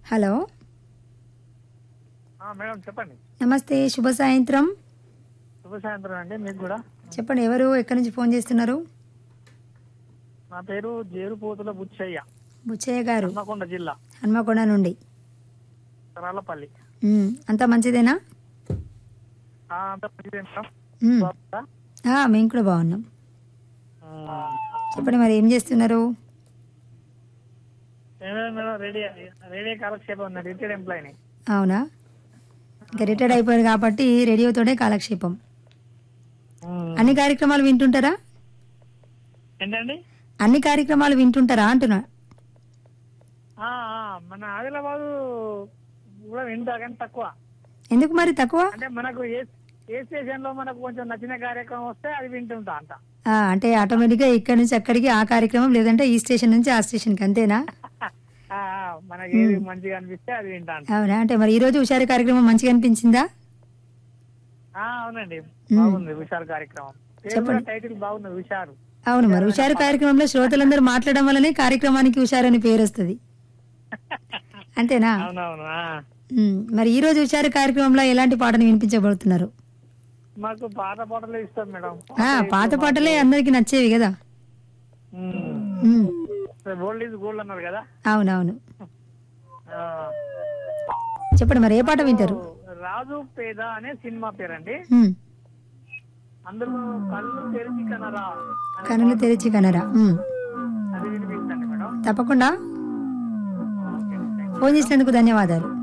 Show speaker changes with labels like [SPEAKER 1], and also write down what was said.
[SPEAKER 1] Hello
[SPEAKER 2] ఆ, madam చెప్పండి
[SPEAKER 1] నమస్తే శుభ సాయంత్రం
[SPEAKER 2] శుభ సాయంత్రం అండి మీకు కూడా
[SPEAKER 1] చెప్పండి ఎవరు ఎక్కడి నుంచి ఫోన్ చేస్తున్నారు
[SPEAKER 2] నా పేరు జేరుపోతుల బుచ్చయ్య
[SPEAKER 1] బుచ్చయ్య గారు
[SPEAKER 2] హన్మకొండ జిల్లా
[SPEAKER 1] హన్మకొండ నుండి
[SPEAKER 2] రాళ్ళపల్లి
[SPEAKER 1] ఉమ్, అంతా మంచిదేనా
[SPEAKER 2] ఆ, అంతా మంచిదే మేడం
[SPEAKER 1] ఉమ్,
[SPEAKER 2] బాగుందా?
[SPEAKER 1] ఆ, మేము కూడా బాగున్నాం
[SPEAKER 2] ఆ,
[SPEAKER 1] చెప్పండి మరి ఏం చేస్తున్నారు
[SPEAKER 2] ఏమే మేడం రెడీ రేడియో కాలక్షేపం ఉంది రిటైర్డ్ ఎంప్లాయీని
[SPEAKER 1] అవునా ఇంకా రిటైర్డ్ అయిపోయారు కాబట్టి రేడియోతోనే కాలక్షేపం అన్ని కార్యక్రమాలు వింటుంటారా
[SPEAKER 2] ఏంటండి
[SPEAKER 1] అన్ని కార్యక్రమాలు వింటుంటారా అంటున్నా
[SPEAKER 2] ఆ, ఆ, మన ఆదిలాబాద్ కూడా వింటా కానీ తక్కువ
[SPEAKER 1] ఎందుకు మరి తక్కువ
[SPEAKER 2] అంటే మనకు ఏ ఏ స్టేషన్ లో మనకు కొంచెం నచ్చిన కార్యక్రమం వస్తే అది వింటుంటా అంట
[SPEAKER 1] ఆ, అంటే ఆటోమేటిక్గా ఇక్కడ నుంచి అక్కడికి ఆ కార్యక్రమం లేదంటే ఈ స్టేషన్ నుంచి ఆ స్టేషన్కి అంతేనా
[SPEAKER 2] ఆ, ఆ, మనకి ఏది మంచిగా అనిపిస్తే అది వింటా అంట
[SPEAKER 1] అవునా అంటే మరి ఈ రోజు హుషారు కార్యక్రమం మంచిగా అనిపించిందా
[SPEAKER 2] ఆ, అవునండి బాగుంది హుషారు కార్యక్రమం పేరు కూడా టైటిల్ బాగుంది హుషారు
[SPEAKER 1] అవును మరి హుషారు కార్యక్రమంలో శ్రోతలందరూ మాట్లాడడం వల్లనే కార్యక్రమానికి హుషారు అని పేరు వస్తుంది అంతేనా
[SPEAKER 2] అవునవును ఆ.
[SPEAKER 1] ఉమ్, మరి ఈ రోజు హుషారు కార్యక్రమంలో ఎలాంటి పాటను వినిపించబడుతున్నారు
[SPEAKER 2] మాకు పాత పాటలు ఇష్టం మేడం
[SPEAKER 1] ఆ పాత పాటలే అందరికి నచ్చేవి కదా ఉమ్,
[SPEAKER 2] గోల్డ్ ఈజ్ గోల్డ్ అన్నారు కదా
[SPEAKER 1] అవునవును
[SPEAKER 2] ఆ.
[SPEAKER 1] చెప్పండి మరి ఏ పాట వింటారు
[SPEAKER 2] రాజు పేద అనే సినిమా పేరండి
[SPEAKER 1] ఉమ్,
[SPEAKER 2] అందులో కళ్ళు తెరిచి కనరా అనే
[SPEAKER 1] కనులు తెరిచి కనరా ఉమ్,
[SPEAKER 2] అది వినిపించండి మేడం
[SPEAKER 1] తప్పకుండా
[SPEAKER 2] ఓకే.
[SPEAKER 1] ఫోన్ చేసినందుకు ధన్యవాదాలు